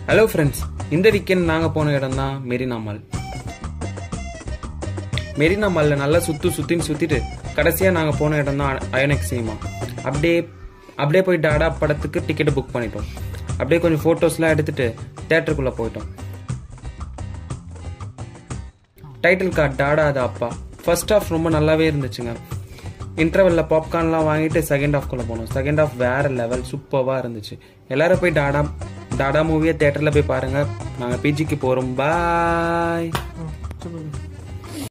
hello friends இந்த weekend நாங்கள் போன இடம் தான் மெரினா மால் மெரினா மாலில் நல்லா சுற்று சுற்றின்னு சுற்றிட்டு கடைசியாக நாங்கள் போன இடம் தான் அயனெக்ஸ் சினிமா அப்படியே அப்படியே போய் டாடா படத்துக்கு டிக்கெட்டு புக் பண்ணிட்டோம் அப்படியே கொஞ்சம் ஃபோட்டோஸ்லாம் எடுத்துட்டு தேட்டருக்குள்ளே போயிட்டோம் டைட்டில் கார்டு டாடா அது அப்பா ஃபர்ஸ்ட் ஹாஃப் ரொம்ப நல்லாவே இருந்துச்சுங்க இன்டர்வெல்ல பாப்கார்ன்லாம் வாங்கிட்டு செகண்ட் ஹாஃப்குள்ளே போனோம் செகண்ட் ஹாஃப் வேற லெவல் சூப்பராக இருந்துச்சு எல்லாரும் போய் டாடா டாடா மூவியை தேட்டரில் போய் பாருங்கள் நாங்கள் பிஜிக்கு போகிறோம் பாய்